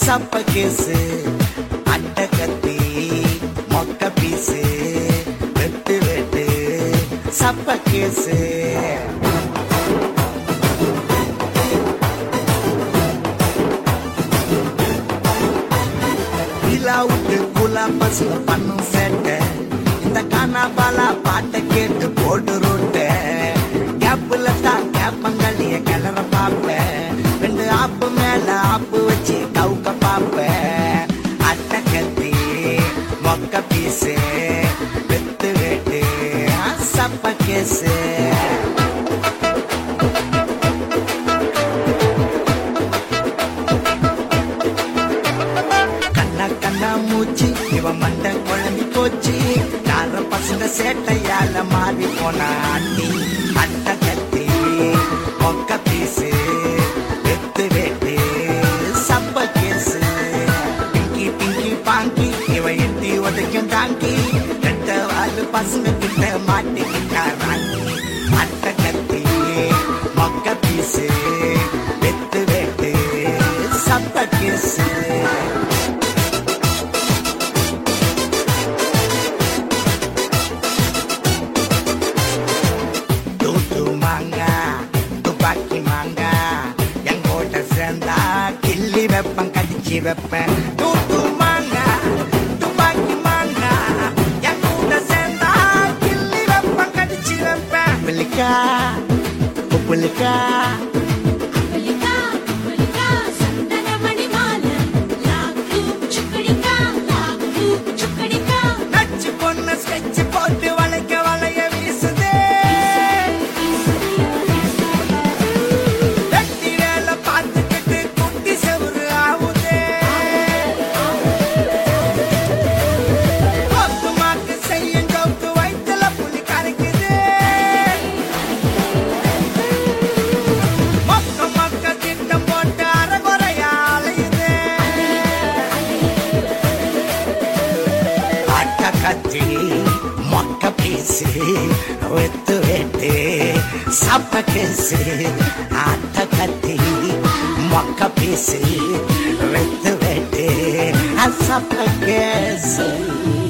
சப்ப கேசு அட்ட கத்தி மொக்க பீசு வெட்டு வெட்டு சப்ப கேசு விழாவுக்கு குலா பஸ்ல பண்ணும் சேட்டை இந்த கானாபாலா பாட்டை கேட்டு போட்டு ரோட்ட கேப்புல தான் கேப்பங்களிய கிளற பாப்பேன் ரெண்டு ஆப்பு மேல ஆப்பு வச்சு கவுக்க பாப்பேன் அட்டை கத்தி மொக்க பீஸு வெத்து வெட்டு சப்ப கேசு கண்ணா கண்ணா மூச்சு இவன் மண்டை குழம்பி போச்சு யார பசங்க சேட்டையால மாறி போனா அட்டி அட்ட கத்தி மொக்க பீசு வெத்து வெட்டு சப்ப கேசு பிங்கி பிங்கி பாங்கி இவன் எட்டி உதைக்கும் தாங்கி ரெட்ட வாழு பசங்க கிட்ட மாட்டிக்கிட்டா ராங்கி அட்ட கத்தி மொக்க பீசு வெத்து வெட்டு சப்ப கேசு தூத்து மாங்கா துப்பாக்கி மாங்கா எங்கோட்ட சேர்ந்தா கிள்ளி வைப்பேன் கடிச்சு வைப்பேன் தூத்து மாங்கா துப்பாக்கி மாங்கா எங்கூட சேர்ந்தா கிள்ளி வைப்பேன் கடிச்சு வைப்பேன் புள்ளிக்கா புள்ளிக்கா புலிகா புலிகா சந்தனமணி மாலை லாக்கு சுக்கடிக்கா லாக்கு சுக்கடிக்கா நச்சு பொண்ணு ஸ்கெட்ச் போட்டு வளைக்க வளைய வீசுதே வெட்டி வேலை பார்த்துக்கிட்டு குட்டி செவுரு ஆவுதே போக்கு மாக்கு செய்யும் ஜோக்கு வயிற்றுல புலி கரைக்குது மொக்க மொக்க திட்டம் போட்டு அரைகுறையா அலையுது அட்ட கத்தி மொக்க பீசு வெத்து வெட்டு சப்ப கேசு அட்ட கத்தி மொக்க பீசு வெத்து வெட்டு சப்ப கேசு